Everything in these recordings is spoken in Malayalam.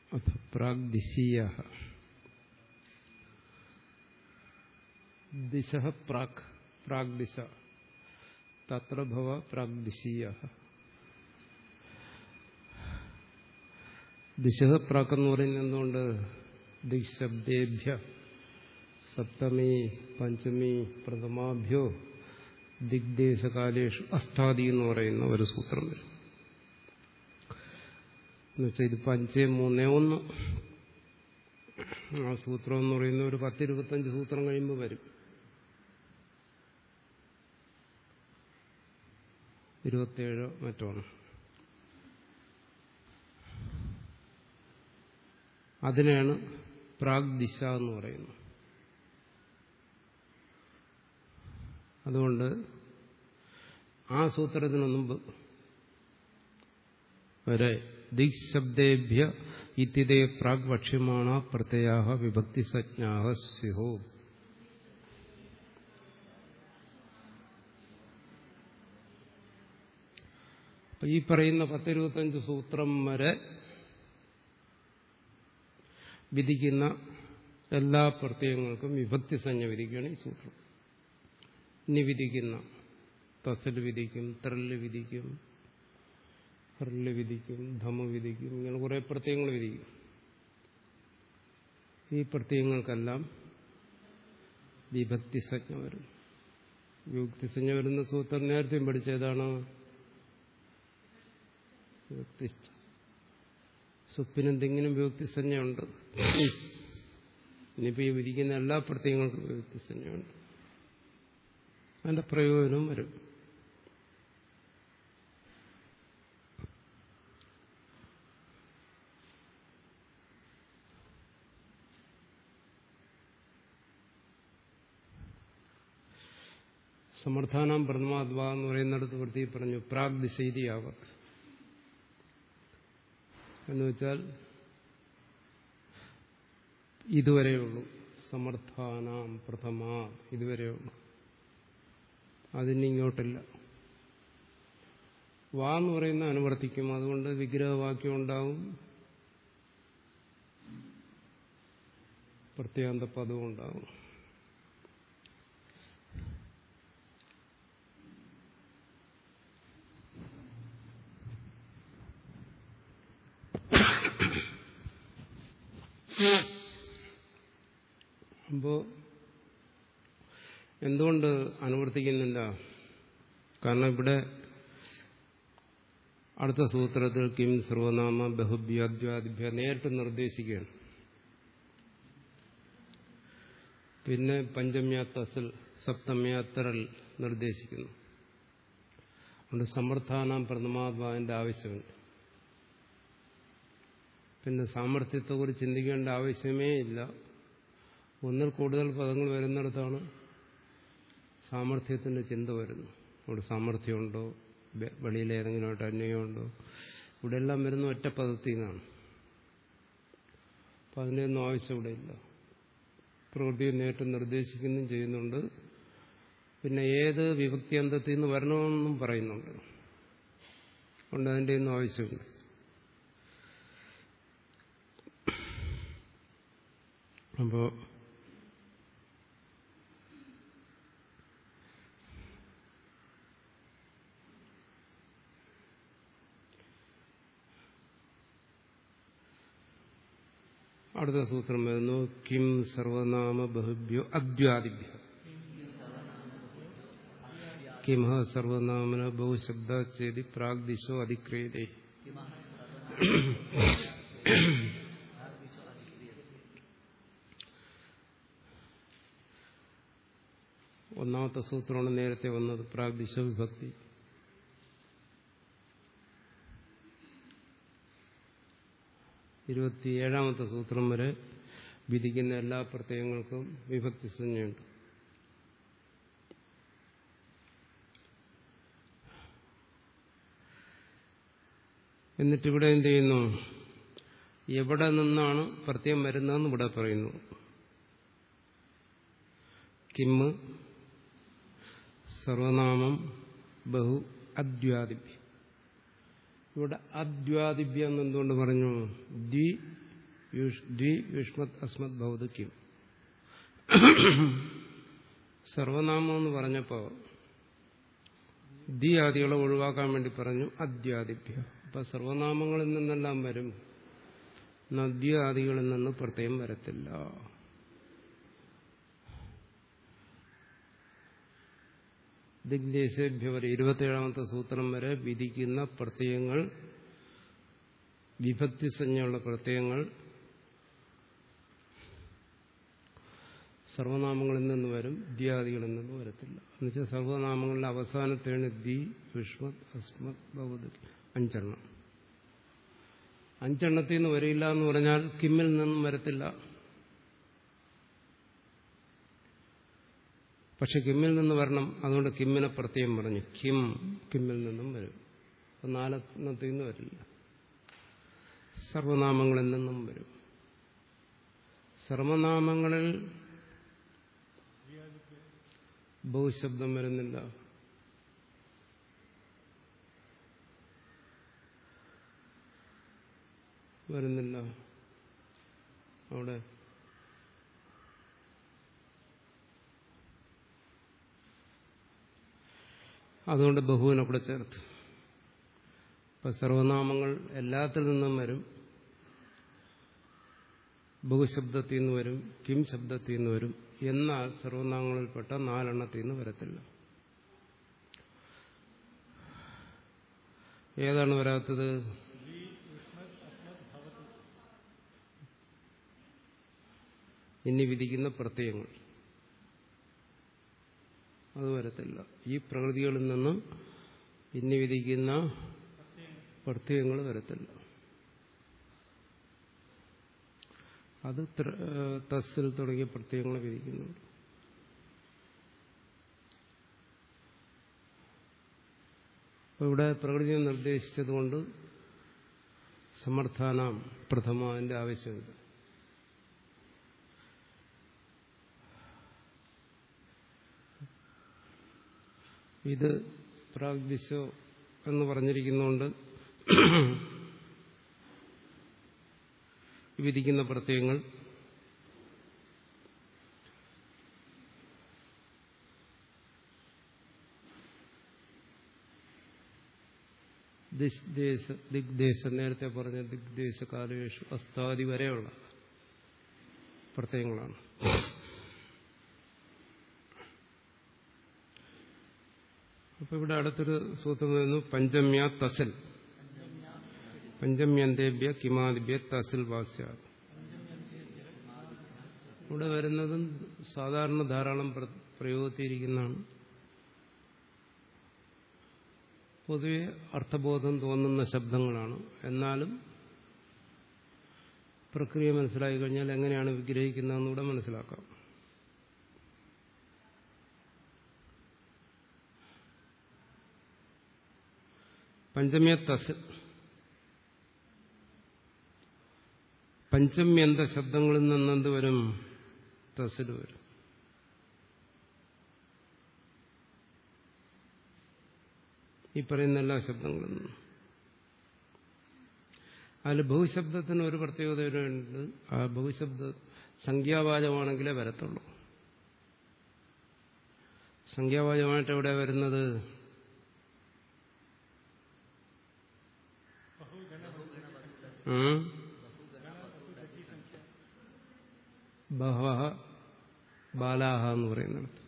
അഥ പ്രാഗ്ദിശീയ ദിശ പ്രാക് പ്രാഗ്ദിശ തത്ര ഭവ പ്രാഗ്ദിശീയ ദിശ പ്രാക് എന്ന് പറയുന്നത് എന്തുകൊണ്ട് ദിശബ്ദേഭ്യ സപ്തമി പഞ്ചമി പ്രഥമാഭ്യോ ദിഗ്ദേശകാലേഷു അസ്ഥാദി എന്ന് പറയുന്ന ഒരു സൂത്രം വരും എന്നുവെച്ചാൽ ഇതിപ്പോൾ അഞ്ച് മൂന്ന് ഒന്ന് ആ സൂത്രം എന്ന് പറയുന്ന ഒരു പത്തിരുപത്തഞ്ച് സൂത്രം കഴിയുമ്പോൾ വരും ഇരുപത്തേഴോ മറ്റോണ് അതിനെയാണ് പ്രാഗ് ദിശ എന്ന് പറയുന്നത് അതുകൊണ്ട് ആ സൂത്രത്തിന് മുമ്പ് വരെ ദിക്ശബ്ദേഭ്യ ഇത്തിതേ പ്രാഗ് വക്ഷ്യമാണ പ്രത്യയാ വിഭക്തി സജ്ഞാ സ്യുഹോ ഈ പറയുന്ന പത്തിരുപത്തഞ്ച് സൂത്രം വരെ വിധിക്കുന്ന എല്ലാ പ്രത്യയങ്ങൾക്കും വിഭക്തി സഞ്ജ വിധിക്കുകയാണ് ഈ സൂത്രം ഇനി വിധിക്കുന്ന തസൽ വിധിക്കും ത്രല് വിധിക്കും ഹർല് വിധിക്കും ധമ വിധിക്കും ഇങ്ങനെ കുറെ പ്രത്യയങ്ങൾ വിധിക്കും ഈ പ്രത്യയങ്ങൾക്കെല്ലാം വിഭക്തി സജ്ഞ വരും വിഭക്തി സജ്ഞ വരുന്ന സൂത്രം നേരത്തെയും പഠിച്ചതാണ് സുപ്പിനെന്തെങ്കിലും വിഭക്തി സഞ്ജയുണ്ട് ഇനിയിപ്പോൾ ഈ വിധിക്കുന്ന എല്ലാ പ്രത്യയങ്ങൾക്കും വിഭക്തി സഞ്ജയുണ്ട് അതിന്റെ പ്രയോജനവും വരും സമർത്ഥാനാം പ്രഥമാത്വ എന്ന് പറയുന്നിടത്ത് വൃത്തി പറഞ്ഞു പ്രാഗ് ദിശൈതിയാവത്ത് എന്ന് വെച്ചാൽ ഇതുവരെയുള്ളൂ സമർത്ഥാനാം പ്രഥമ ഇതുവരെയുള്ളൂ അതിനിങ്ങോട്ടില്ല വാ എന്ന് പറയുന്ന അനുവർത്തിക്കും അതുകൊണ്ട് വിഗ്രഹവാക്യം ഉണ്ടാവും പ്രത്യാന്ത പദവും ഉണ്ടാവും അപ്പോ എന്തുകൊണ്ട് അനുവർത്തിക്കുന്നില്ല കാരണം ഇവിടെ അടുത്ത സൂത്രത്തിൽ കിം സർവനാമ ബഹുഭ്യാദ്വാദിഭ്യ നേരിട്ട് നിർദ്ദേശിക്കുകയാണ് പിന്നെ പഞ്ചമ്യ തസൽ സപ്തമ്യ തറൽ നിർദ്ദേശിക്കുന്നു അതുകൊണ്ട് സമർത്ഥാനാം പ്രഥമാത്മാവിന്റെ ആവശ്യമുണ്ട് പിന്നെ സാമർഥ്യത്തെക്കുറിച്ച് ചിന്തിക്കേണ്ട ആവശ്യമേ ഇല്ല ഒന്നിൽ കൂടുതൽ പദങ്ങൾ വരുന്നിടത്താണ് സാമർഥ്യത്തിന്റെ ചിന്ത വരുന്നു അവിടെ സാമർഥ്യമുണ്ടോ വെളിയിൽ ഏതെങ്കിലുമായിട്ട് അന്വയമുണ്ടോ ഇവിടെ എല്ലാം വരുന്ന ഒറ്റ പദത്തിൽ നിന്നാണ് അപ്പം അതിൻ്റെ ഒന്നും ആവശ്യം ഇവിടെ ഇല്ല പ്രകൃതിയെ നേരിട്ട് നിർദ്ദേശിക്കുകയും ചെയ്യുന്നുണ്ട് പിന്നെ ഏത് വിഭക്തി അന്തത്തിൽ നിന്ന് വരണമെന്നും പറയുന്നുണ്ട് അതുകൊണ്ട് അതിൻ്റെ ഒന്നും ആവശ്യമില്ല അപ്പോൾ അടുത്ത സൂത്രം വരുന്നു കിം സർവനാമ ബഹുഭ്യോ അദ്വാദിഭ്യ കിമ സർവനാമന ബഹുശബ്ദ ചേതി പ്രാഗ്ദിശോ അതിക്രിയതേ ഒന്നാമത്തെ സൂത്രമാണ് നേരത്തെ വന്നത് പ്രാഗ്ദിശ വിഭക്തി ഇരുപത്തിയേഴാമത്തെ സൂത്രം വരെ വിധിക്കുന്ന എല്ലാ പ്രത്യയങ്ങൾക്കും വിഭക്തി സംജ്ഞയുണ്ട് എന്നിട്ടിവിടെ എന്ത് ചെയ്യുന്നു എവിടെ നിന്നാണ് പ്രത്യയം വരുന്നതെന്ന് ഇവിടെ പറയുന്നു കിമ്മ് സർവനാമം ബഹു അദ്വാദിഭ്യം ഇവിടെ അദ്വാദിഭ്യം എന്നെന്തുകൊണ്ട് പറഞ്ഞു ദ്വി ദ്വി യുഷ്മത് അസ്മത് ഭവത് കിം സർവനാമം എന്ന് പറഞ്ഞപ്പോൾ ദി ആദികളെ ഒഴിവാക്കാൻ വേണ്ടി പറഞ്ഞു അദ്യാദിഭ്യ അപ്പൊ സർവനാമങ്ങളിൽ നിന്നെല്ലാം വരും നദ്യാദികളിൽ നിന്ന് പ്രത്യേകം വരത്തില്ല ദിഗ്ദേശേഭ്യ വരെ ഇരുപത്തിയേഴാമത്തെ സൂത്രം വരെ വിധിക്കുന്ന പ്രത്യയങ്ങൾ വിഭക്തിസഞ്ജയുള്ള പ്രത്യയങ്ങൾ സർവനാമങ്ങളിൽ നിന്ന് വരും ദ്യാദികളിൽ നിന്ന് വരത്തില്ല എന്നുവെച്ചാൽ സർവനാമങ്ങളിലെ അവസാനത്തെയാണ് ദി വിഷ്മത് അസ്മത് ഭവത് അഞ്ചെണ്ണം അഞ്ചെണ്ണത്തിൽ നിന്ന് വരില്ല എന്ന് പറഞ്ഞാൽ കിമ്മിൽ നിന്നും വരത്തില്ല പക്ഷെ കിമ്മിൽ നിന്ന് വരണം അതുകൊണ്ട് കിമ്മിനെ പ്രത്യേകം പറഞ്ഞു കിം കിമ്മിൽ നിന്നും വരും അപ്പം നാലെണ്ണത്തിൽ നിന്ന് വരില്ല സർവനാമങ്ങളിൽ നിന്നും വരും സർവനാമങ്ങളിൽ ബഹുശബ്ദം വരുന്നില്ല വരുന്നില്ല അവിടെ അതുകൊണ്ട് ബഹുവിനെ കൂടെ ചേർത്ത് ഇപ്പൊ സർവനാമങ്ങൾ എല്ലാത്തിൽ നിന്നും വരും ബഹുശബ്ദത്തിൽ നിന്ന് വരും കിം ശബ്ദത്തിൽ നിന്ന് വരും എന്നാൽ സർവനാമങ്ങളിൽപ്പെട്ട നാലെണ്ണത്തിൽ നിന്ന് വരത്തില്ല ഏതാണ് വരാത്തത് ഇനി വിധിക്കുന്ന പ്രത്യയങ്ങൾ അത് വരത്തില്ല ഈ പ്രകൃതികളിൽ നിന്ന് ഇനി വിധിക്കുന്ന പ്രത്യയങ്ങൾ വരത്തില്ല അത് തസ്സിൽ തുടങ്ങിയ പ്രത്യയങ്ങൾ വിധിക്കുന്നുണ്ട് ഇവിടെ പ്രകൃതിയെ നിർദ്ദേശിച്ചതുകൊണ്ട് സമർത്ഥാനാം പ്രഥമ അതിന്റെ ആവശ്യമില്ല ഇത് പ്രാഗ്ദിശോ എന്ന് പറഞ്ഞിരിക്കുന്നതുകൊണ്ട് വിധിക്കുന്ന പ്രത്യയങ്ങൾ ദിഗ്ദേശ ദിഗ്ദേശം നേരത്തെ പറഞ്ഞ ദിഗ്ദേശ കാലവേഷു അസ്താദി വരെയുള്ള പ്രത്യയങ്ങളാണ് അപ്പൊ ഇവിടെ അടുത്തൊരു സൂത്രം വരുന്നു പഞ്ചമ്യ തസൽ പഞ്ചമ്യന്തേഭ്യ കിമാദിഭ്യ തസിൽ വാസ്യ ഇവിടെ വരുന്നതും സാധാരണ ധാരാളം പ്രയോഗത്തിയിരിക്കുന്നതാണ് പൊതുവെ അർത്ഥബോധം തോന്നുന്ന ശബ്ദങ്ങളാണ് എന്നാലും പ്രക്രിയ മനസ്സിലായി കഴിഞ്ഞാൽ എങ്ങനെയാണ് വിഗ്രഹിക്കുന്നതെന്നൂടെ മനസ്സിലാക്കാം പഞ്ചമ്യ തസ് പഞ്ചമ്യന്ത ശബ്ദങ്ങളിൽ നിന്നെന്ത് വരും തസിൽ വരും ഈ പറയുന്ന എല്ലാ ശബ്ദങ്ങളിൽ നിന്നും അതിൽ ബഹുശബ്ദത്തിന് ഒരു പ്രത്യേകതയുണ്ട് ആ ബഹുശബ്ദ സംഖ്യാവാചമാണെങ്കിലേ വരത്തുള്ളൂ സംഖ്യാവാചമായിട്ട് എവിടെ വരുന്നത് ബഹവ ബാലാഹ എന്ന് പറയുന്നിടത്ത്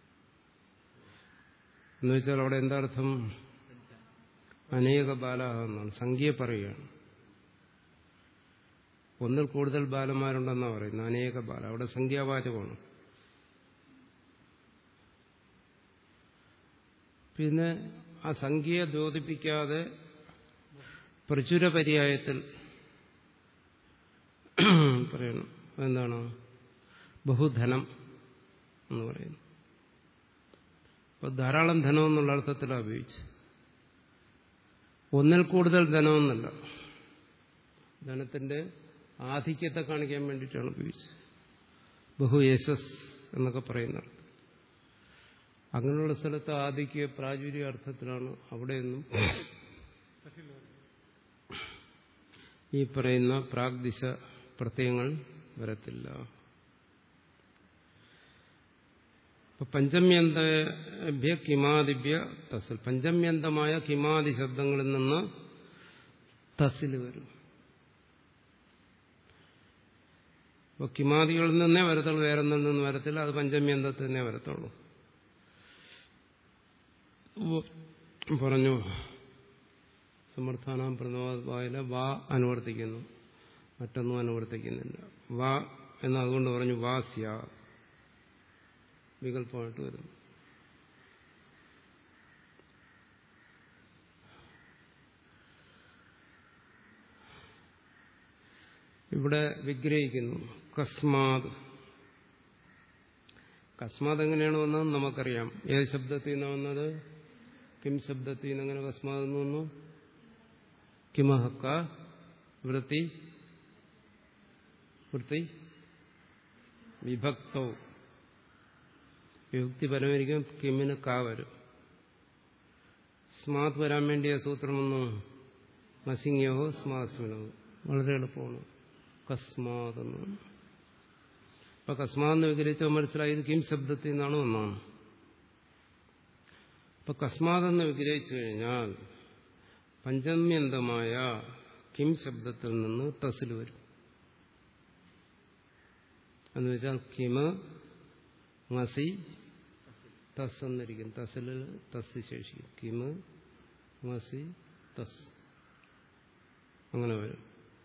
എന്ന് വെച്ചാൽ അവിടെ എന്താ അർത്ഥം അനേക ബാലാഹ എന്നാണ് സംഖ്യ പറയുകയാണ് ഒന്നിൽ കൂടുതൽ ബാലന്മാരുണ്ടെന്നാണ് പറയുന്നത് അനേക ബാല അവിടെ സംഖ്യാവാചകമാണ് പിന്നെ ആ സംഖ്യയെ ദ്യോതിപ്പിക്കാതെ പ്രചുര പര്യായത്തിൽ പറയണം എന്താണ് ബഹുധനം എന്ന് പറയുന്നു അപ്പൊ ധാരാളം ധനം എന്നുള്ള അർത്ഥത്തിലാണ് ഉപയോഗിച്ച് ഒന്നിൽ കൂടുതൽ ധനമെന്നല്ല ധനത്തിന്റെ ആധിക്യത്തെ കാണിക്കാൻ വേണ്ടിയിട്ടാണ് ഉപയോഗിച്ചത് ബഹുയേശസ് എന്നൊക്കെ പറയുന്നത് അങ്ങനെയുള്ള സ്ഥലത്ത് ആദിക്യ പ്രാചുര്യ അർത്ഥത്തിലാണ് അവിടെയൊന്നും ഈ പറയുന്ന പ്രാഗ്ദിശ പ്രത്യയങ്ങൾ വരത്തില്ല ഇപ്പൊ പഞ്ചമ്യന്തഭ്യ കിമാദിഭ്യ തസിൽ പഞ്ചമ്യന്തമായ കിമാദി ശബ്ദങ്ങളിൽ നിന്ന് തസിൽ വരും അപ്പൊ കിമാദികളിൽ നിന്നേ വരത്തുള്ളൂ വേറെ നിന്ന് വരത്തില്ല അത് പഞ്ചമ്യന്തത്തിൽ തന്നെ വരത്തുള്ളൂ പറഞ്ഞു സമർത്ഥാനാം പ്രണവാല വാ അനുവർത്തിക്കുന്നു മറ്റൊന്നും അനുവർത്തിക്കുന്നില്ല വാ എന്ന് അതുകൊണ്ട് പറഞ്ഞു വാ സ്യാ വികല്പമായിട്ട് വരുന്നു ഇവിടെ വിഗ്രഹിക്കുന്നു കസ്മാത് കസ്മാത് എങ്ങനെയാണ് വന്നത് നമുക്കറിയാം ഏത് ശബ്ദത്തിൽ നിന്നാണ് വന്നത് കിം ശബ്ദത്തിൽ നിന്ന് എങ്ങനെ കസ്മാത് എന്ന് വന്നു കിമഹക്ക വൃത്തി വൃത്തി വിഭക്തോ വിഭക്തി പരമായിരിക്കും കിമിന് കാ വരും സ്മാത് വരാൻ വേണ്ടിയ സൂത്രമൊന്നും മസിങ്ങിയോ സ്മാസ്മിനോ വളരെ എളുപ്പമാണ് കസ്മാത് എന്ന് അപ്പൊ കസ്മാന്ന് വിഗ്രഹിച്ച മനസ്സിലായി ഇത് കിം ശബ്ദത്തിൽ നിന്നാണ് വന്നാണ് അപ്പൊ കസ്മാതെന്ന് വിഗ്രഹിച്ചു കഴിഞ്ഞാൽ പഞ്ചമ്യന്തമായ കിം ശബ്ദത്തിൽ നിന്ന് തസിൽ വരും എന്ന് വെച്ചാൽ കിമ് മസി തസ് എന്നിരിക്കും തസിലിൽ തസ് ശേഷിക്കും കിമ് മസി തസ് അങ്ങനെ വരും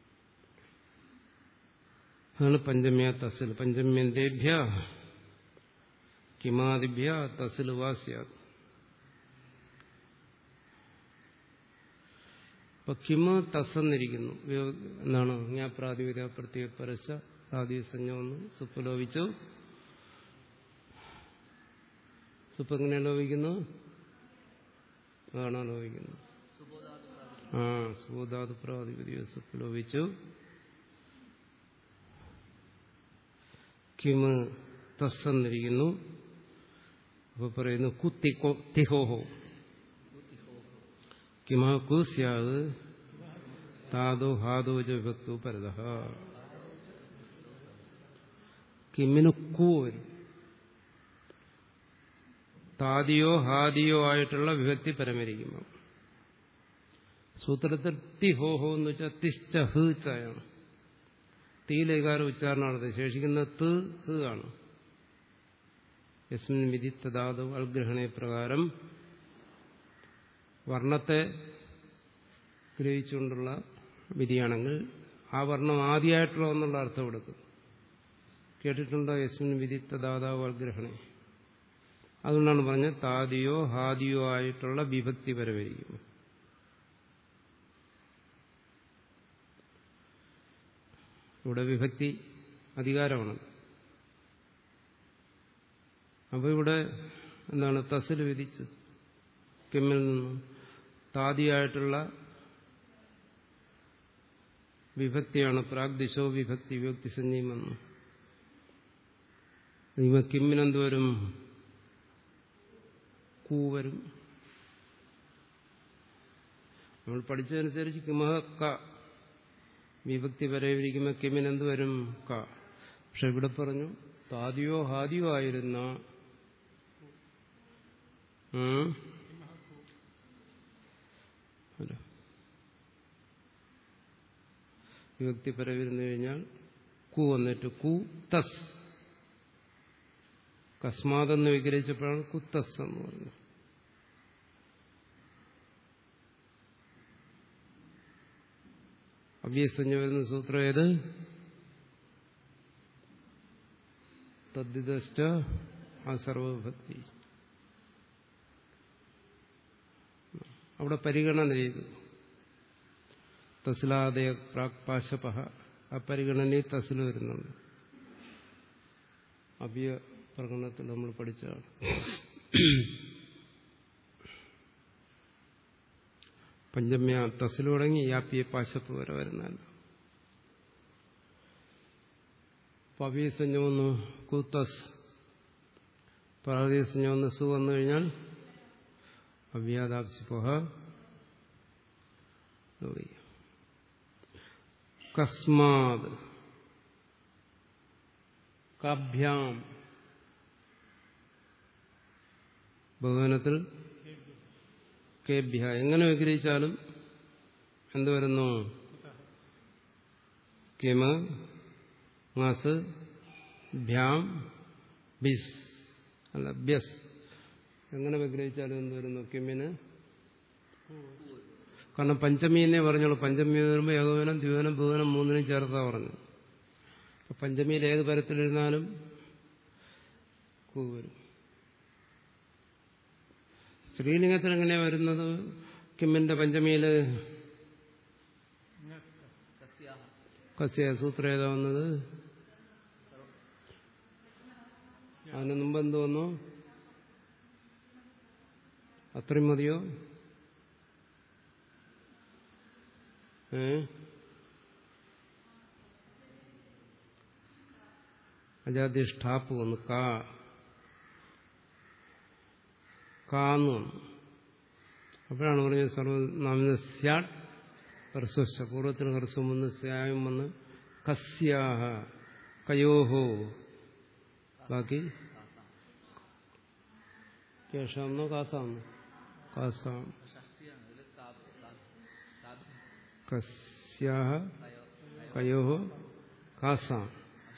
അതാണ് പഞ്ചമ്യ തസിൽ പഞ്ചമ്യന്തേഭ്യ കിമാദിഭ്യ തസിൽ വാസ്യാത് ഇപ്പൊ കിമ തസ്സെന്നിരിക്കുന്നു എന്താണ് ഞാൻ പ്രാതിപതിക പ്രത്യേക പരശ ആദ്യ സഞ്ജ ഒന്ന് സുപ്പ് ലോപിച്ചു സുപ്പ് എങ്ങനെ ലോപിക്കുന്നു അതാണോ ലോപിക്കുന്നത് ആ സുബോധാതു പ്രാതിപതിക സുപ്പ് ലോപിച്ചു കിമ് തസ്സെന്നിരിക്കുന്നു അപ്പൊ പറയുന്നു കുത്തിക്കോ തിഹോഹോ കിമാ കൂസ്യാത് താതോ ഹാദോ വിഭക്തു പരത കിമ്മിന് കൂ വരും താദിയോ ഹാദിയോ ആയിട്ടുള്ള വിഭക്തി പരമരിക്കുമ്പോൾ സൂത്രത്തിൽ തി ഹോ ഹോ എന്ന് വെച്ചാൽ തിശ്ച ഹ് ചായാണ് തീലേകാര ഉച്ചാരണം നടത്തി ശേഷിക്കുന്ന ത് ഹ് ആണ് യസ്മിൻ വിധി തദാതു അൽഗ്രഹണ പ്രകാരം വർണ്ണത്തെ ഗ്രഹിച്ചുകൊണ്ടുള്ള വിധിയാണെങ്കിൽ ആ വർണ്ണം ആദ്യമായിട്ടുള്ള എന്നുള്ള അർത്ഥം എടുക്കും കേട്ടിട്ടുണ്ടോ യസ്മിൻ വിധി തദാതാവ് അൽഗ്രഹണേ അതുകൊണ്ടാണ് പറഞ്ഞത് താദിയോ ഹാദിയോ ആയിട്ടുള്ള വിഭക്തി പരമായിരിക്കും ഇവിടെ വിഭക്തി അധികാരമാണ് അപ്പോൾ ഇവിടെ എന്താണ് തസിൽ വിധിച്ചത് കിമ്മിൽ നിന്നും താദിയായിട്ടുള്ള വിഭക്തിയാണ് പ്രാഗ്ദിശോ വിഭക്തി വിഭക്തി സഞ്ജീമെന്ന് ഇവ കിമ്മിനെന്ത് വരും കൂ വരും നമ്മൾ പഠിച്ചതനുസരിച്ച് കിമഹ ക വിഭക്തി വരവിരിക്കുമ്പോൾ കിമിനെന്ത് വരും ക പക്ഷെ ഇവിടെ പറഞ്ഞു താദിയോ ഹാദിയോ ആയിരുന്ന അല്ല വിഭക്തി പരവിരുന്നു കഴിഞ്ഞാൽ കു വന്നിട്ട് കു തസ് കസ്മാതെന്ന് വിഗ്രഹിച്ചപ്പോഴാണ് കുത്തസ് എന്ന് പറഞ്ഞു അവ്യസഞ്ജ വരുന്ന സൂത്രം ഏത് തദ്ദിതസ്റ്റ ആ സർവഭക്തി അവിടെ പരിഗണന ചെയ്തു തസ്ലാദയ പ്രാക്പാശപ ആ പരിഗണനയിൽ തസ്ല് വരുന്നുണ്ട് അഭ്യ പ്രകടനത്തിൽ നമ്മൾ പഠിച്ചതാണ് പഞ്ചമ്യ തസ്ല് തുടങ്ങി യാപ്പിയെ പാശപ്പ് വരെ വരുന്നതല്ല പവ്യസഞ്ജമൊന്ന് കൂത്തസ് പ്രാദേശിഞ്ഞൊന്ന് സു വന്നു കഴിഞ്ഞാൽ അവ്യാദാപ്സിപ്പോഹ കസ്മാത് കാഭ്യാം ബഹുവനത്തിൽ കേഭ്യ എങ്ങനെ വിഗ്രഹിച്ചാലും എന്ത് വരുന്നു കിമ് മാസ് ഭ്യാം ബിസ് അല്ല ബ്യസ് എങ്ങനെ വിഗ്രഹിച്ചാലും എന്ത് വരുന്നു കിമിന് കാരണം പഞ്ചമീനെ പറഞ്ഞോളൂ പഞ്ചമി വരുമ്പോൾ ഏകോപനം ദ്വിവനം ബഹുവനം മൂന്നിനും ചേർത്താ പറഞ്ഞു അപ്പൊ പഞ്ചമിയിൽ ഏത് പരത്തിലിരുന്നാലും കൂ വരും സ്ത്രീലിംഗത്തിൽ എങ്ങനെയാ വരുന്നത് കിമ്മിന്റെ പഞ്ചമിയില് കസ്യ സൂത്രം ഏതാ വന്നത് അതിന് മുമ്പ് എന്ത് വന്നു അത്രയും മതിയോ ഏ അജാധിഷ്ഠാപ്പ് വന്നു കാ കാന്ന് വന്നു അപ്പോഴാണ് പറഞ്ഞത് സർവനാമിന സ്യാട് ഹർസ്വസ്ഥ പൂർവ്വത്തിൽ ഹർസ്വം വന്ന് സ്യായം വന്ന് കസ്യാഹ കയോഹോ ബാക്കി കേശാമെന്നോ കാസാമെന്നോ കാസാം കസ്യാഹ കയോഹോ കാസാം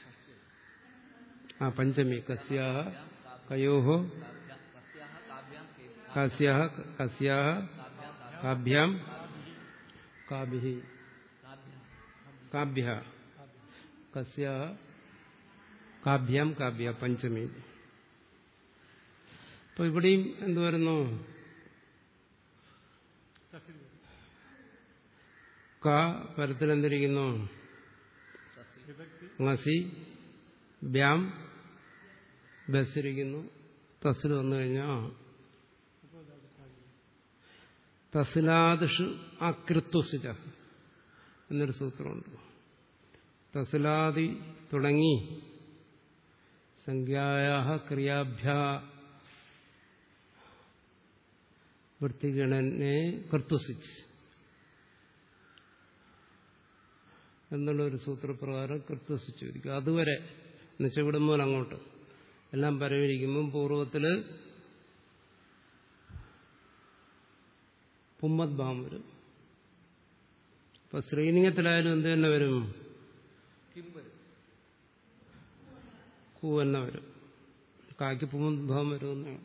ആ പഞ്ചമി കസ്യാഹ കയോഹോ കസ്യാഹ കസ്യാഹ കാഭ്യാം കാഭി കാഭ്യ കസ്യാഹ കാഭ്യാം കാഭ്യ പഞ്ചമി അപ്പൊ ഇവിടെയും എന്തു വരുന്നു ക പരത്തിലെന്തിരിക്കുന്നു മസി ബ്യാം ബസ്സിരിക്കുന്നു തസിൽ വന്നു കഴിഞ്ഞാൽ തസിലാദിഷു അകൃത്വസുച എന്നൊരു സൂത്രമുണ്ട് തസിലാദി തുടങ്ങി സംഖ്യായ ക്രിയാഭ്യ വൃത്തിഗണനെ കർത്തുസിച്ച് എന്നുള്ള ഒരു സൂത്രപ്രകാരം കൃത്യസിച്ചു ഇരിക്കും അതുവരെ എന്നുവെച്ചാൽ ഇവിടെ മുതൽ അങ്ങോട്ട് എല്ലാം പരമിരിക്കുമ്പം പൂർവ്വത്തില് പുമ്മദ്ഭാവം വരും ഇപ്പൊ ശ്രീലിംഗത്തിലായാലും എന്ത് തന്നെ വരും കൂ തന്നെ വരും കായ്ക്ക് പുമ്മദ്ഭാവം വരുമെന്നാണ്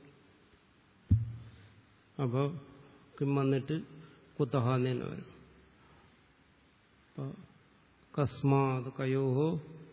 അപ്പോൾ കിം വന്നിട്ട് കുത്തഹാന്ന് തന്നെ വരും അപ്പോൾ കസ്മാത് കയോഹോ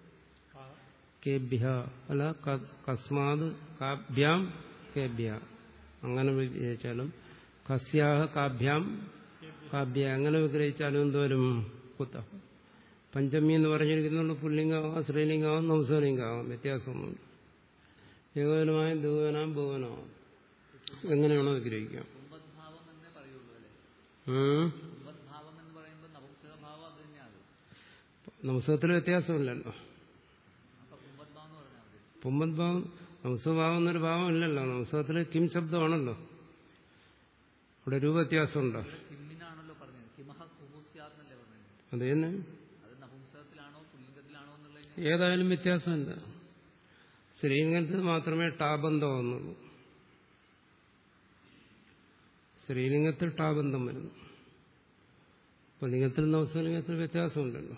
കേഭ്യ അല്ല കസ്മാത് കാഭ്യാം കേഭ്യ അങ്ങനെ വിഗ്രഹിച്ചാലും കസ്യാഹ കാഭ്യാം കാഭ്യ അങ്ങനെ വിഗ്രഹിച്ചാലും എന്തോരും കുത്ത പഞ്ചമി എന്ന് പറഞ്ഞിരിക്കുന്നുണ്ട് പുല്ലിംഗമാകാം സ്ത്രീലിംഗമാകാം നംസലിംഗമാകാം വ്യത്യാസമൊന്നുമില്ല ഏകോപനമായ ദുവനാം ഭുവനമാകാം എങ്ങനെയാണോ വിഗ്രഹിക്കാം കുംഭദ്ഭാവം എന്നേ പറയുള്ളൂ അല്ലേ ഉം. കുംഭദ്ഭാവം എന്ന് പറയുമ്പോൾ നപുംസകഭാവം അത് തന്നെയാണ് നംസത്തിൽ വ്യത്യാസമില്ലല്ലോ അപ്പൊ കുംഭദ്ഭാവം എന്ന് പറഞ്ഞാൽ മതി പുമ്മത് ഭാവം നംസഭാവം എന്നൊരു ഭാവം ഇല്ലല്ലോ നംസത്തിൽ കിം ശബ്ദമാണല്ലോ അവിടെ രൂപവ്യത്യാസമുണ്ടോ കിമ്മിനാണല്ലോ പറഞ്ഞത് കിമഹ കുഹുസ്യാന്നല്ലേ പറഞ്ഞത് അത് തന്നെ അത് നപുംസകത്തിലാണോ പുല്ലിംഗത്തിലാണോ എന്നുള്ളതിന് ഏതായാലും വ്യത്യാസമില്ല സ്ത്രീലിംഗത്തിൽ മാത്രമേ ടാബന്ധം വന്നുള്ളൂ സ്ത്രീലിംഗത്തിൽ ടാബന്ധം വരുന്നു പുല്ലിംഗത്തിൽ നവസ്വലിംഗത്തിൽ വ്യത്യാസമുണ്ടല്ലോ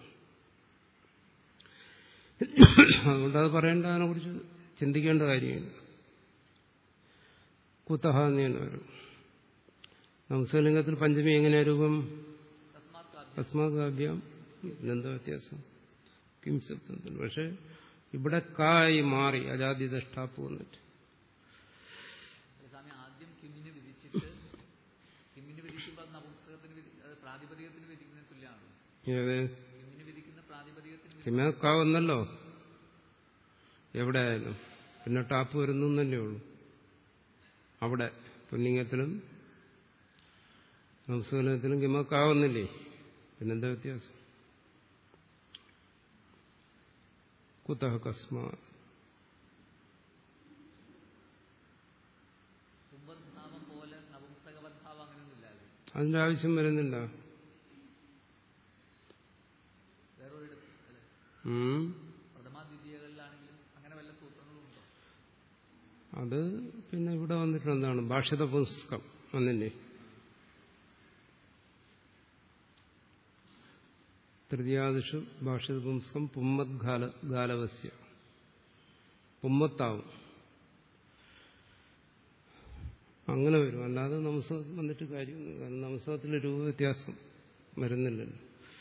അതുകൊണ്ട് അത് പറയേണ്ട അതിനെക്കുറിച്ച് ചിന്തിക്കേണ്ട കാര്യമില്ല കുത്തഹ എന്ന് തന്നെ വരും നവസ്വലിംഗത്തിൽ പഞ്ചമി എങ്ങനെയാ രൂപം തസ്മാത് കാഭ്യം അസ്മാത് കാവ്യം എന്താ വ്യത്യാസം കിം ശബ്ദത്തിൽ പക്ഷെ ഇവിടെ കായി മാറി അജാതി ദഷ്ടാപ്പ് വന്നിട്ട് സ്വാമി ആദ്യം കിമ്മിനെ വിധിച്ചിട്ട് കിമ്മിന് വിധിക്കുമ്പോൾ അത് നപുംസകത്തിന് വിധി അത് പ്രാതിപതികത്തിന് വിധിക്കുന്നതിന് തുല്യമാണ് ഏത് കിമ്മിന് വിധിക്കുന്ന പ്രാതിപതികത്തിന് വിധി- കിമ കാ വന്നല്ലോ എവിടെ ആയാലും പിന്നെ ടാപ്പ് വരുന്നു എന്നല്ലേ ഉള്ളൂ അവിടെ പുല്ലിംഗത്തിലും നംസ്കലത്തിലും കിമക്കാവുന്നില്ലേ പിന്നെന്താ വ്യത്യാസം കുതഹ കസ്മാ കുംഭദ്ഭാവം പോലെ നപുംസകവദ്ഭാവം അങ്ങനെയൊന്നും ഇല്ലാതെ അതിന്റെ ആവശ്യം വരുന്നില്ല വേറൊരിടത്ത് അല്ലെ ഉം. പ്രഥമാദ്വിതീയകളിലാണെങ്കിലും അങ്ങനെ അത് പിന്നെ ഇവിടെ വന്നിട്ട് എന്താണ് ഭാഷിത പുസ്തകം വന്നില്ലേ തൃതീയാദിഷു ഭാഷിത പുംസ്കം പുമ്മത് ഗാല ഗാലവസ്യ പുമ്മത്താവും അങ്ങനെ വരും അല്ലാതെ നമസ് വന്നിട്ട് കാര്യമൊന്നും കാരണം നമസ്കത്തിൽ രൂപ വ്യത്യാസം വരുന്നില്ലല്ലോ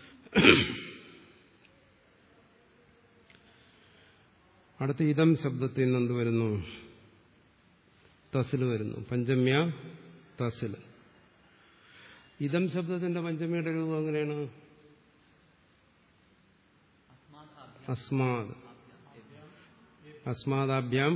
അടുത്ത ഇതം ശബ്ദത്തിൽ നിന്ന് എന്ത് വരുന്നു തസിൽ വരുന്നു പഞ്ചമ്യ തസിൽ ഇതം ശബ്ദത്തിന്റെ പഞ്ചമിയുടെ രൂപം എങ്ങനെയാണ് അസ്മാദ് അസ്മാദാഭ്യാം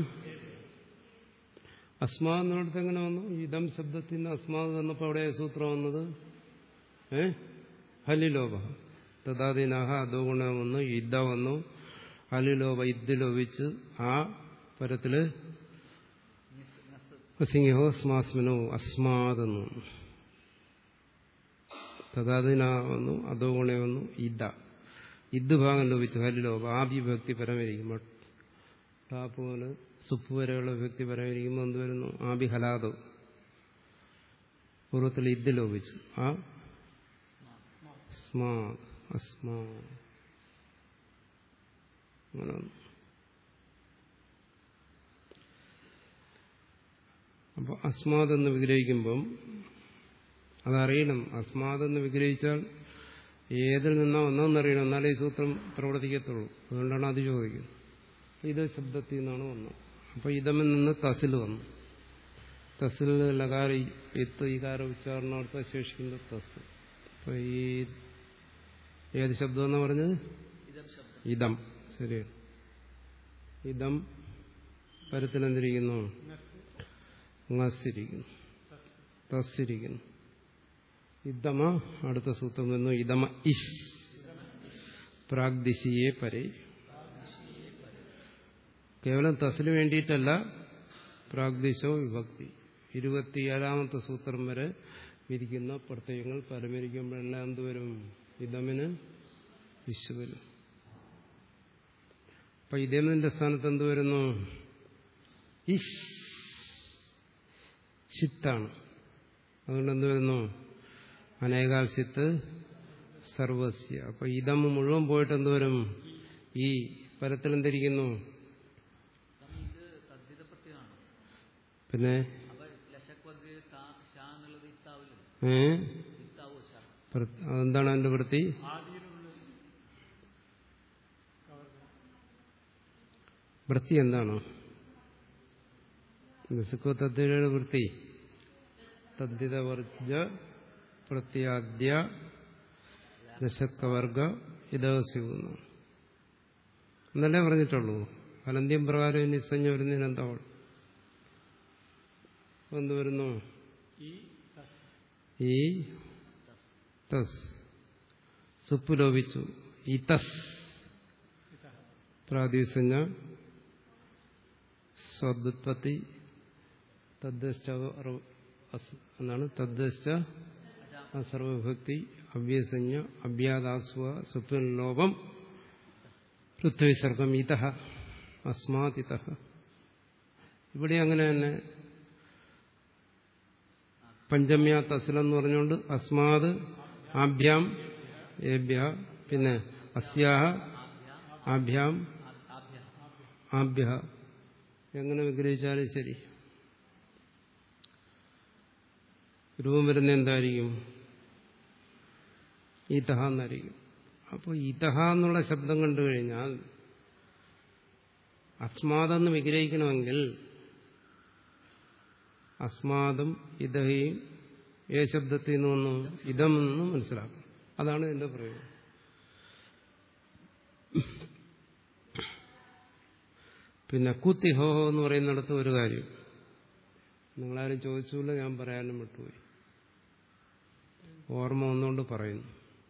അസ്മാദ് എന്നിടത്ത് എങ്ങനെ വന്നു ഇതം ശബ്ദത്തിന് അസ്മാദ് വന്നപ്പോൾ അവിടെ സൂത്രം വന്നത് ഏ ഹലിലോഭ തഥാദിനാഹ അതോ ഗുണം വന്നു ഇദ്ദ വന്നു ഹലിലോഭ ഇദ് ലോപിച്ച് ആ പരത്തില് സിംഹോ സ്മാസ്മിനോ അസ്മാതെന്ന് വന്നു തഥാദിന വന്നു അതോ ഗുണേ വന്നു ഇദ്ദ ഇദ് ഭാഗം ലോപിച്ചു ഹലിലോഭ ആ വിഭക്തി പരമിരിക്കുമ്പോൾ ടാപ്പ് പോലെ സുപ്പ് വരെയുള്ള വ്യക്തി പരമിരിക്കുമ്പോൾ എന്ത് വരുന്നു ആബി ഹലാദോ പൂർവ്വത്തിൽ ഇദ് ലോപിച്ചു ആ സ്മാ അസ്മാ അങ്ങനെ വന്നു അപ്പോൾ അസ്മാദ് എന്ന് വിഗ്രഹിക്കുമ്പം അതറിയണം അസ്മാദ് എന്ന് വിഗ്രഹിച്ചാൽ ഏതിൽ നിന്നാ ഒന്നെന്നറിയണം എന്നാലേ ഈ സൂത്രം പ്രവർത്തിക്കത്തുള്ളൂ അതുകൊണ്ടാണ് അത് ചോദിക്കുന്നത് ഇത് ശബ്ദത്തിൽ നിന്നാണ് വന്നത് അപ്പോൾ ഇതമിൽ നിന്ന് തസിൽ വന്നു തസിൽ ലകാര എത്ത് ഇകാര ഉച്ചാരണത്തെ ശേഷിക്കുന്നത് തസ് അപ്പോൾ ഈ ഏത് ശബ്ദം എന്നാ പറഞ്ഞത് ഇതം ശബ്ദം ഇതം ശരിയാണ് ഇതം പരത്തിലെന്തിരിക്കുന്നു ngസിരിക്കുന്നു തസ്സിരിക്കുന്നു ഇതമ അടുത്ത സൂത്രം വന്നു ഇതമ ഇഷ് പ്രാഗ്ദിശിയെ പരേ കേവലം തസിന് വേണ്ടിയിട്ടല്ല പ്രാഗ്ദിശോ വിഭക്തി ഇരുപത്തിയേഴാമത്തെ സൂത്രം വരെ വിരിക്കുന്ന പ്രത്യയങ്ങൾ പരമരിക്കുമ്പോഴെല്ലാം എന്തുവരും ഇതമിന് ഇഷ് വരും അപ്പൊ ഇതമിന്റെ സ്ഥാനത്ത് എന്ത് വരുന്നു ഇഷ് ചിത്താണ് അതുകൊണ്ട് എന്ത് വരുന്നു അനേകാൽ ചിത്ത് സർവസ്യ അപ്പൊ ഇതം മുഴുവൻ പോയിട്ട് എന്ത് വരും ഈ പരത്തിൽ എന്തിരിക്കുന്നു സ്വാമി ഇത് തദ്ധിത പ്രത്യയമാണ് പിന്നെ അപ്പൊ ലശക്വദ് ഷാ എന്നുള്ളത് ഇത്താവില്ല ഏ ഇത്താവോ ഷാ പ്ര- അതെന്താണ് അതിന്റെ വൃത്തി വൃത്തി എന്താണ് നിസുക്കോ തദ്ധിതയുടെ വൃത്തി തദ്ധിത വർജ പ്രത്യാദ്യ ദശക്കവർഗ ഇതവസ്യൂന്ന് എന്നല്ലേ പറഞ്ഞിട്ടുള്ളൂ അനന്ത്യം പ്രകാരം നിസ്സഞ്ജ വരുന്നതിന് എന്താ കുഴപ്പം? എന്ത് വരുന്നു ഈ തസ് സുപ്പ് ലോപിച്ചു ഈ തസ് പ്രാതിസഞ്ജ സ്വദുത്പത്തി തദ്ദശ്ച അറ- അസ് എന്നാണ് തദ്ദശ്ച സർവഭക്തി അവ്യസഞ്ജ അഭ്യാദാസ്വ സുപ്പിൻ ലോപം പൃഥ്വിസർഗം ഇത അസ്മാത് ഇത ഇവിടെ അങ്ങനെ തന്നെ പഞ്ചമ്യ തസ്ലെന്ന് പറഞ്ഞുകൊണ്ട് അസ്മാത് ആഭ്യാം ഏഭ്യ പിന്നെ അസ്യാഹ ആഭ്യാം ആഭ്യ എങ്ങനെ വിഗ്രഹിച്ചാലും ശരി രൂപം വരുന്ന എന്തായിരിക്കും ഈതഹ എന്നായിരിക്കും അപ്പോൾ ഈതഹ എന്നുള്ള ശബ്ദം കണ്ടു കഴിഞ്ഞാൽ അസ്മാതെന്ന് വിഗ്രഹിക്കണമെങ്കിൽ അസ്മാദും ഇതഹയും ഏ ശബ്ദത്തിൽ നിന്ന് വന്നു ഇതമെന്ന് മനസ്സിലാക്കണം അതാണ് ഇതിന്റെ പ്രയോജനം പിന്നെ കുത്തിഹോ എന്ന് പറയുന്നിടത്ത് ഒരു കാര്യം നിങ്ങളാരും ചോദിച്ചില്ല ഞാൻ പറയാനും വിട്ടുപോയി ഓർമ്മ വന്നുകൊണ്ട് പറയുന്നു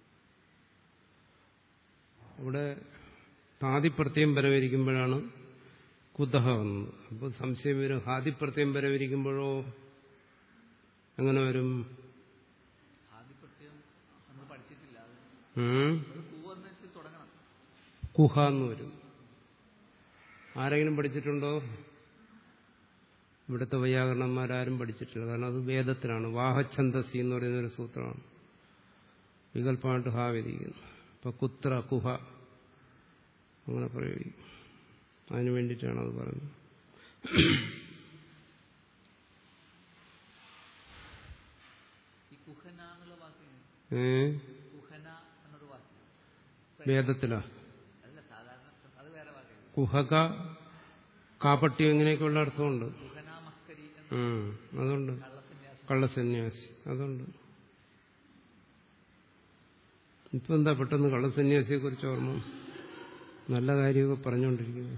ഇവിടെ ഹാദിപ്രത്യം വരവിരിക്കുമ്പോഴാണ് കുതഹ വന്നത് അപ്പോൾ സംശയം വരും ഹാദിപ്രത്യം വരവിരിക്കുമ്പോഴോ എങ്ങനെ വരും ആദ്യപ്രത്യം നമ്മൾ പഠിച്ചിട്ടില്ല അത് ഉം? അത് കൂവെന്ന് വെച്ച് തുടങ്ങണം കുഹ എന്ന് വരും ആരെങ്കിലും പഠിച്ചിട്ടുണ്ടോ ഇവിടുത്തെ വൈയാകരണന്മാരാരും പഠിച്ചിട്ടില്ല കാരണം അത് വേദത്തിലാണ് വാഹഛന്ദസി എന്ന് പറയുന്ന ഒരു സൂത്രമാണ് വികല്പമായിട്ട് ഹാ വിധിക്കുന്നു അപ്പൊ കുത്ര കുഹ അങ്ങനെ പ്രയോഗിക്കും അതിനു വേണ്ടിയിട്ടാണ് അത് പറയുന്നത് ഈ കുഹന എന്നുള്ള വാക്ക് ഏ കുഹന എന്നൊരു വാക്ക് വേദത്തിലാ അതല്ല സാധാരണ അത് വേറെ വാക്കാണ് കുഹക കാപ്പട്യം ഇങ്ങനെയൊക്കെയുള്ള അർത്ഥമുണ്ട് കുഹന മസ്കരി എന്ന ഉം, അതുണ്ട് കള്ളസന്യാസം കള്ളസന്യാസി അതുണ്ട് ഇപ്പൊ എന്താ പെട്ടെന്ന് കള്ളസന്യാസിയെ കുറിച്ച് ഓർമ്മ നല്ല കാര്യമൊക്കെ പറഞ്ഞുകൊണ്ടിരിക്കുന്നു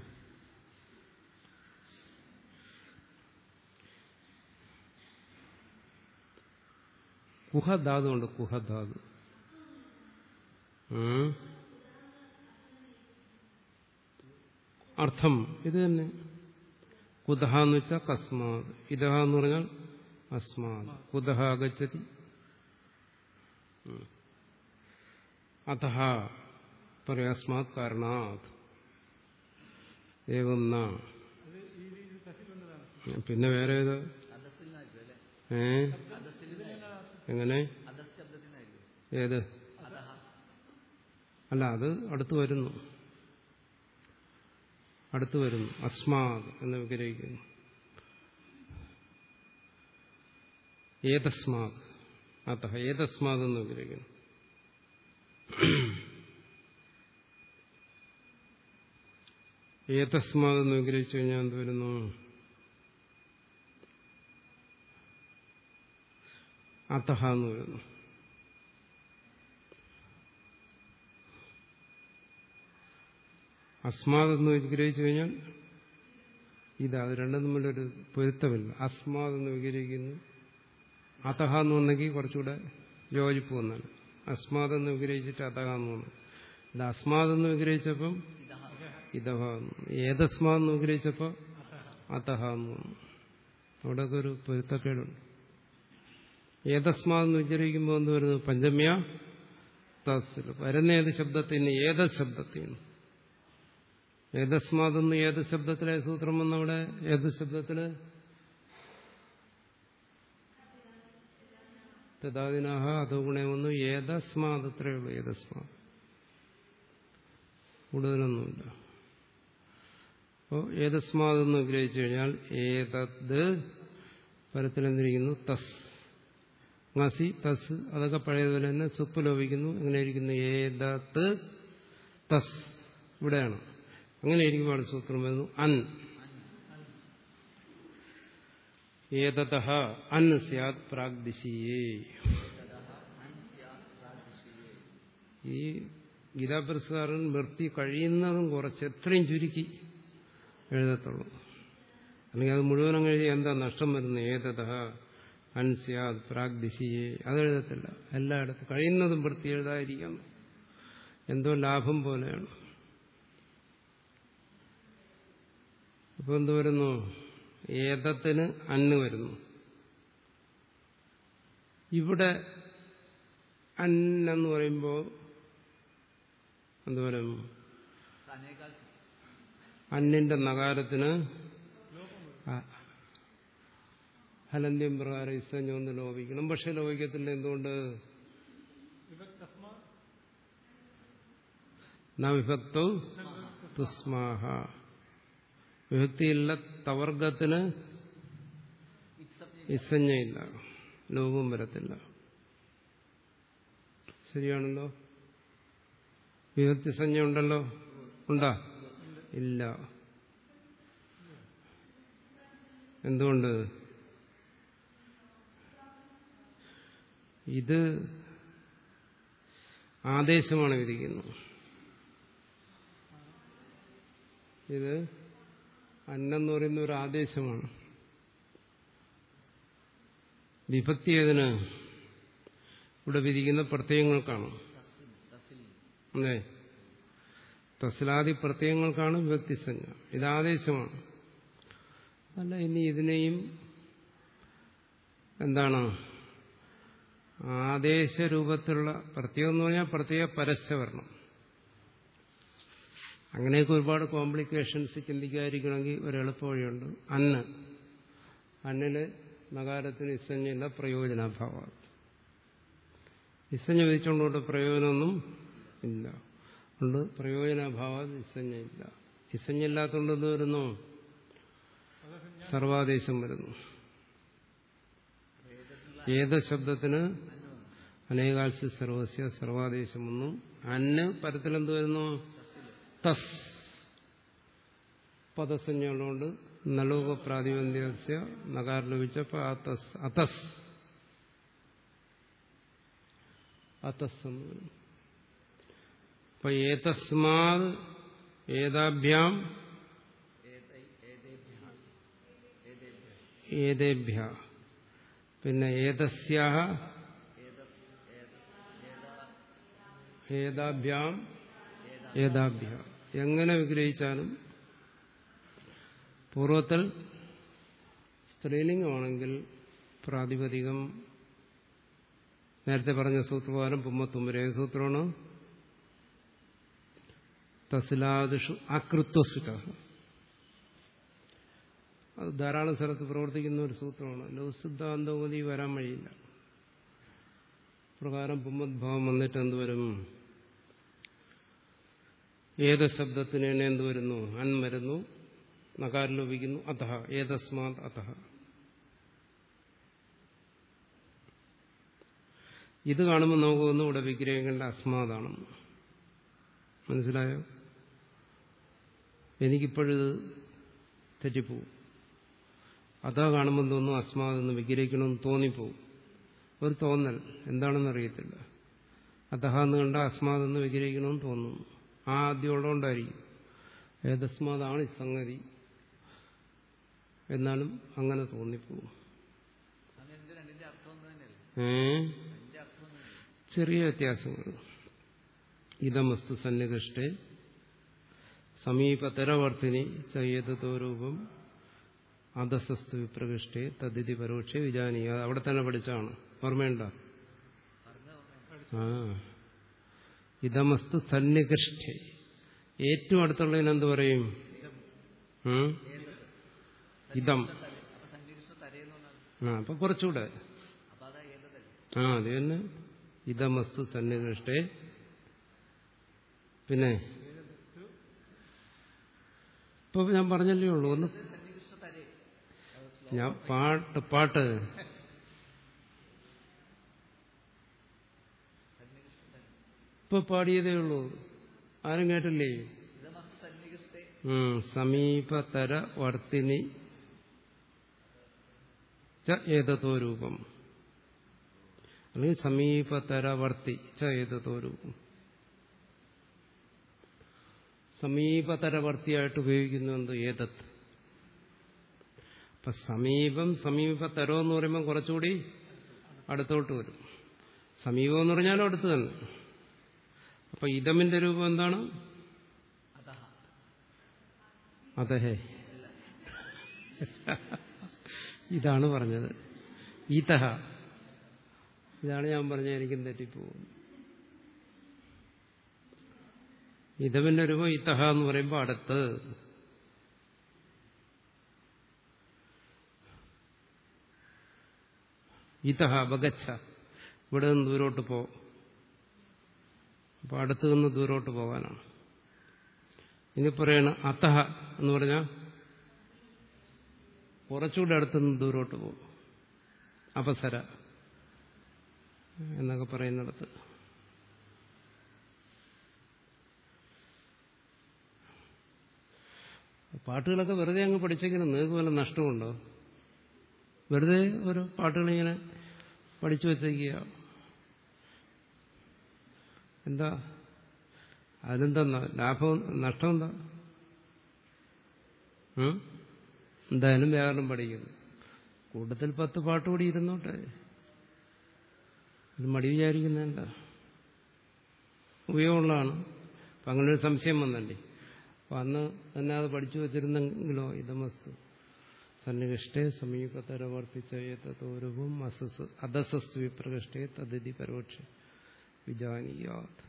കുഹധാതു ഉണ്ട് കുഹധാതു ഉം. അർത്ഥം ഇത് തന്നെ കുതഹ എന്ന് വെച്ചാൽ കസ്മാത് ഇതഹ എന്ന് പറഞ്ഞാൽ അസ്മാത് കുതഹ ഗച്ഛതി അത പറയാം അസ്മാത് കാരണാത് ഏവം ന പിന്നെ വേറെ ഏത് അധസ്സിലായിരിക്കും അല്ലെ ഏ അധസ്സിലായിരിക്കും എങ്ങനെ അധസ് ശബ്ദത്തിനായിരിക്കും ഏത് അതഹ അല്ല അത് അടുത്ത് വരുന്നു അടുത്ത് വരുന്നു അസ്മാത് എന്ന് വിഗ്രഹിക്കുന്നു ഏതസ്മാത് അത ഏതസ്മാത് എന്ന് വിഗ്രഹിക്കുന്നു ഏതസ്മാത് എന്ന് വിഗ്രഹിച്ചു കഴിഞ്ഞാൽ എന്ത് വരുന്നു അതഹ എന്ന് വരുന്നു അസ്മാതെന്ന് വിഗ്രഹിച്ചു കഴിഞ്ഞാൽ ഇതാ അത് രണ്ടും തമ്മിലൊരു പൊരുത്തമില്ല അസ്മാതെന്ന് വിഗ്രഹിക്കുന്നു അതഹ എന്ന് വന്നെങ്കിൽ കുറച്ചുകൂടെ യോജിപ്പ് വന്നാണ് അസ്മാതെന്ന് വിഗ്രഹിച്ചിട്ട് അതഹ എന്ന് വന്നു ഇത് അസ്മാതെന്ന് വിഗ്രഹിച്ചപ്പം ഇതഹ ഇതഹ എന്ന് വന്നു. ഏതസ്മാതെന്ന് വിഗ്രഹിച്ചപ്പോൾ അതഹ എന്ന് വന്നു അവിടെയൊക്കെ ഒരു പൊരുത്തക്കേടുണ്ട് ഏതസ്മാതെന്ന് വിഗ്രഹിക്കുമ്പോൾ എന്ത് വരുന്നു പഞ്ചമ്യ തസ്സിൽ വരുന്ന ഏത് ശബ്ദത്തിന് ഏത് ശബ്ദത്തിന് ഏതസ്മാതെന്ന് ഏത് ശബ്ദത്തിലെ സൂത്രം വന്നവിടെ ഏത് ശബ്ദത്തില് തഥാദിനാഹ അതോ ഗുണേ വന്നു ഏതസ്മാത് അത്രയേ ഉള്ളൂ ഏതസ്മാത് കൂടുതലൊന്നുമില്ല അപ്പോൾ ഏതസ്മാതെന്ന് ഗ്രഹിച്ചു കഴിഞ്ഞാൽ ഏതത് പരത്തിലെന്തിരിക്കുന്നു തസ് ngസി തസ് അതൊക്കെ പഴയതുപോലെ തന്നെ സുപ്പ് ലോപിക്കുന്നു എങ്ങനെ ഇരിക്കുന്നു ഏതത്ത് തസ് ഇവിടെയാണ് അങ്ങനെ ഇരിക്കുമ്പോൾ സൂത്രം വരുന്നു അൻ ഏതത അൻ സ്യാത് പ്രാഗ്ദിശിയേ ഈ ഗീതാപുരസ്കാരൻ നിർത്തി കഴിയുന്നതും കുറച്ച് എത്രയും ചുരുക്കി എഴുതത്തുള്ളൂ അല്ലെങ്കിൽ അത് മുഴുവനും എഴുതി എന്താ നഷ്ടം വരുന്നത് ഏതത അൻസ്യാദ് പ്രാഗ്ദിശിയെ അതെഴുതത്തില്ല എല്ലായിടത്തും കഴിയുന്നതും വൃത്തി എഴുതാതിരിക്കാം എന്തോ ലാഭം പോലെയാണ് ഇപ്പൊ എന്ത് വരുന്നു ഏതത്തിന് അന്ന് വരുന്നു ഇവിടെ അന്നെന്ന് പറയുമ്പോൾ എന്ത് വരും അനേകാൽ അന്നിന്റെ നഗാരത്തിന് ഹലന്ത്യം പ്രകാരം ഇസ്സഞ്ഞൊന്ന് ലോപിക്കണം പക്ഷെ ലോപിക്കത്തില്ല എന്തുകൊണ്ട് ന വിഭക്തോ തുസ്മാഹ വിഭക്തിയില്ല തവർഗത്തിന് ഇസഞ്ഞയില്ല ലോപം വരത്തില്ല ശരിയാണല്ലോ വിഭക്തി സഞ്ജ ഉണ്ടല്ലോ ഉണ്ടാ ഇല്ല എന്തുകൊണ്ട് ഇത് ആദേശമാണ് വിധിക്കുന്നത് ഇത് അന്നെന്ന് പറയുന്ന ഒരു ആദേശമാണ് വിഭക്തി ഏതിന് ഇവിടെ വിധിക്കുന്ന പ്രത്യയങ്ങൾക്കാണ് അല്ലേ തസ്ലാദി പ്രത്യയങ്ങൾക്കാണ് വിഭക്തിസഞ്ജ ഇത് ആദേശമാണ് അല്ല ഇനി ഇതിനെയും എന്താണ് ആദേശരൂപത്തിലുള്ള പ്രത്യയം എന്ന് പറഞ്ഞാൽ പ്രത്യേക പരസ്യവരണം അങ്ങനെയൊക്കെ ഒരുപാട് കോംപ്ലിക്കേഷൻസ് ചിന്തിക്കാതിരിക്കണമെങ്കിൽ ഒരു എളുപ്പ വഴിയുണ്ട് അന്ന് അന്നില് നകാരത്തിന് ഇസഞ്ഞില്ല പ്രയോജനാഭാവം ഇസഞ്ഞ വിധിച്ചുകൊണ്ടുകൊണ്ട് പ്രയോജനമൊന്നും ഇല്ല അതുകൊണ്ട് പ്രയോജനാഭാവം ഇസഞ്ഞയില്ല ഇസഞ്ഞില്ലാത്തതുകൊണ്ട് എന്ത് വരുന്നു സർവാദേശം വരുന്നു ഏത് ശബ്ദത്തിന് അനേകാൽസ്യ സർവസ്യ സർവാദേശമെന്നും അന്ന് പരത്തിലെന്ത് വരുന്നു തസ് പദസഞ്ജകളുകൊണ്ട് നലോക പ്രാതിബന്ധ്യസ്യ നകാരം ലഭിച്ചപ്പോൾ അതസ് അതസ് അതസ് എന്ന് വരും അപ്പൊ ഏതസ്മാത് ഏതാഭ്യാം ഏതേഭ്യ പിന്നെ ഏതസ്യാഹ ഏതാഭ്യാം ഏതാഭ്യ എങ്ങനെ വിഗ്രഹിച്ചാലും പൂർവത്തിൽ സ്ത്രീലിംഗമാണെങ്കിൽ പ്രാതിപതികം നേരത്തെ പറഞ്ഞ സൂത്രപ്രകാരം പുമ്മത്തുമ്പര ഏത് സൂത്രമാണ് തസിലാദിഷു അകൃത്വസുച അത് ധാരാളം സ്ഥലത്ത് പ്രവർത്തിക്കുന്ന ഒരു സൂത്രമാണ് ലോസിദ്ധാന്തോഗതി വരാൻ വഴിയില്ല പ്രകാരം പുമ്മദ്ഭാവം വന്നിട്ട് എന്തുവരും ഏത് ശബ്ദത്തിന് തന്നെ എന്ത് വരുന്നു അൻ വരുന്നു നകാരം ലോപിക്കുന്നു അത ഏതസ്മാത് അത ഇത് കാണുമ്പോൾ നമുക്ക് ഒന്ന് ഇവിടെ വിഗ്രഹിക്കേണ്ട അസ്മാതാണെന്ന് മനസ്സിലായോ എനിക്കിപ്പോഴിത് തെറ്റിപ്പോവും അതാ കാണുമ്പോൾ തോന്നും അസ്മാതെന്ന് വിഗ്രഹിക്കണമെന്ന് തോന്നിപ്പോവും ഒരു തോന്നൽ എന്താണെന്ന് അറിയത്തില്ല അതഹ എന്ന് കണ്ട അസ്മാതെന്ന് വിഗ്രഹിക്കണമെന്ന് തോന്നുന്നു ആ ആദ്യം ഉള്ളതുകൊണ്ടായിരിക്കും ഏതസ്മാതാണ് ഈ സംഗതി എന്നാലും അങ്ങനെ തോന്നിപ്പോവും സ്വാമി അതിന്റെ രണ്ടിന്റെ അർത്ഥം ഒന്ന് തന്നെയല്ലേ ഏ അതിന്റെ അർത്ഥം ഒന്ന് തന്നെ ചെറിയ വ്യത്യാസങ്ങൾ ഇതമസ്തു സന്നികൃഷ്ടേ സമീപതരവർത്തിനി ചെയ്യതോ രൂപം അധസസ്തു വിപ്രകൃഷ്ടേ തദ്ദിതി പരോക്ഷേ വിജാനീയ അത് അവിടെ തന്നെ പഠിച്ചാണ് ഓർമ്മയുണ്ടോ ആ ഇതമസ്തു സന്നികൃഷ്ടേ ഏറ്റവും അടുത്തുള്ളതിനെന്ത് പറയും ഉം? ഇതം അപ്പൊ സന്നികൃഷ്ണ തരയെന്നുകൊണ്ടാണ് ആ അപ്പൊ കുറച്ചുകൂടെ അപ്പൊ അതാ ഏതല്ലേ ആ അത് തന്നെ ഇതമസ്തു സന്നികൃഷ്ടേ പിന്നെ ഇപ്പൊ ഞാൻ പറഞ്ഞല്ലേ ഉള്ളൂ ഒന്ന് സന്നികൃഷ്ണ തരേ ഞാൻ പാട്ട് പാട്ട് സന്നികൃഷ്ണ തരേ ഇപ്പൊ പാടിയതേ ഉള്ളൂ ആരും കേട്ടില്ലേ ഇതമസ്തു സന്നികൃഷ്ടേ ഉം, സമീപതര വർത്തിനി ച ഏതത്തോ രൂപം അല്ലെങ്കിൽ സമീപതരവർത്തി ച ഏതത്തോ രൂപം സമീപതരവർത്തിയായിട്ട് ഉപയോഗിക്കുന്നു എന്ത് ഏതത്ത് അപ്പൊ സമീപം സമീപതരോ എന്ന് പറയുമ്പോൾ കുറച്ചുകൂടി അടുത്തോട്ട് വരും സമീപം എന്ന് പറഞ്ഞാലും അടുത്ത് തന്നെ അപ്പൊ ഇതമിന്റെ രൂപം എന്താണ് അതഹ അതെ ഇതാണ് പറഞ്ഞത് ഈതഹ ഇതാണ് ഞാൻ പറഞ്ഞ എനിക്കും തെറ്റിപ്പോകും ഇതവിന്റെ രൂപം ഇതഹ എന്ന് പറയുമ്പോൾ അടുത്ത് ഇതഹ ബഗച്ഛ ഇവിടെ നിന്ന് ദൂരോട്ട് പോ അപ്പൊ അടുത്ത് നിന്ന് ദൂരോട്ട് പോകാനാണ് ഇനി പറയണ അത്തഹ എന്ന് പറഞ്ഞാൽ കുറച്ചുകൂടെ അടുത്തുനിന്ന് ദൂരോട്ട് പോകും അപസര എന്നൊക്കെ പറയുന്നിടത്ത് പാട്ടുകളൊക്കെ വെറുതെ അങ്ങ് പഠിച്ചെങ്കിലും നിങ്ങൾക്ക് വല്ല നഷ്ടമുണ്ടോ വെറുതെ ഒരു പാട്ടുകളിങ്ങനെ പഠിച്ചു വച്ചേക്കുക എന്താ അതിനെന്താ ന- ലാഭം നഷ്ടം എന്താ ഉം? എന്തായാലും വ്യാകരണം പഠിക്കുന്നു കൂട്ടത്തിൽ പത്ത് പാട്ട് കൂടി ഇരുന്നോട്ടെ ഇത് മടി വിചാരിക്കുന്നതല്ല ഉപയോഗമുള്ളതാണ് അപ്പം അങ്ങനെ ഒരു സംശയം വന്നല്ലേ അപ്പം അന്ന് തന്നെ അത് പഠിച്ചു വച്ചിരുന്നെങ്കിലോ ഇതമസ്തു സന്നികൃഷ്ടേ സമീപതരവർത്തിച്ച ഏതോരൂപം അസസ് അധസസ്തു വിപ്രകൃഷ്ടേ തദിതി പരോക്ഷ വിജാനീയാത്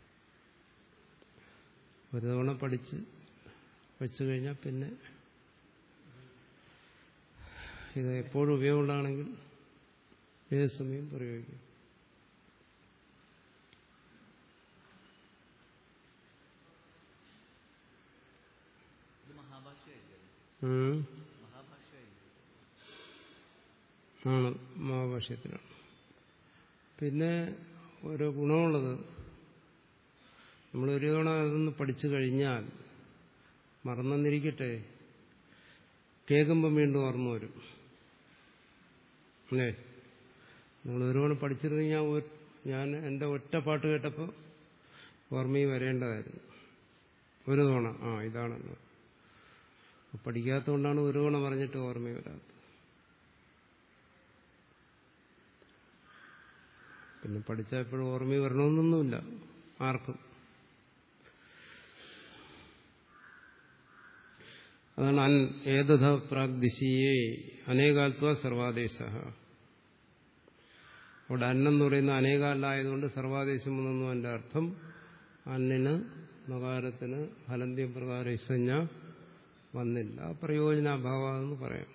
ഒരു തവണ പഠിച്ച് വെച്ചു കഴിഞ്ഞാൽ പിന്നെ ഇത് എപ്പോഴും ഉപയോഗമുള്ളതാണെങ്കിൽ ഏത് സമയം പ്രയോഗിക്കും ഇത് മഹാഭാഷയായിരിക്കും ഉം. മഹാഭാഷയായിരിക്കും ആണ് മഹാഭാഷ്യത്തിലാണ് പിന്നെ ഓരോ ഗുണമുള്ളത് നമ്മൾ ഒരു തവണ അതൊന്ന് പഠിച്ചു കഴിഞ്ഞാൽ മറന്നെന്നിരിക്കട്ടെ കേൾക്കുമ്പം വീണ്ടും ഓർമ്മ വരും അല്ലേ നിങ്ങൾ ഒരു തവണ പഠിച്ചിരുന്നെങ്കിൽ ഞാൻ ഒരു- ഞാൻ എൻ്റെ ഒറ്റ പാട്ട് കേട്ടപ്പോൾ ഓർമ്മയിൽ വരേണ്ടതായിരുന്നു ഒരു തവണ ആ ഇതാണല്ലോ പഠിക്കാത്തതുകൊണ്ടാണ് ഒരു തവണ പറഞ്ഞിട്ട് ഓർമ്മയിൽ വരാത്തത് പിന്നെ പഠിച്ചാൽ എപ്പോഴും ഓർമ്മയിൽ വരണമെന്നൊന്നുമില്ല ആർക്കും അതാണ് അൻ ഏതഥ പ്രാഗ്ദിശിയെ അനേകാത്വ സർവാദേശ അവിടെ അന്നെന്ന് പറയുന്ന അനേകാലായതുകൊണ്ട് സർവാദേശം എന്നൊന്നും എൻ്റെ അർത്ഥം അന്നിന് നകാരത്തിന് ഹലന്ത്യം പ്രകാരം ഇസഞ്ഞ വന്നില്ല പ്രയോജനാഭാവം എന്ന് പറയാം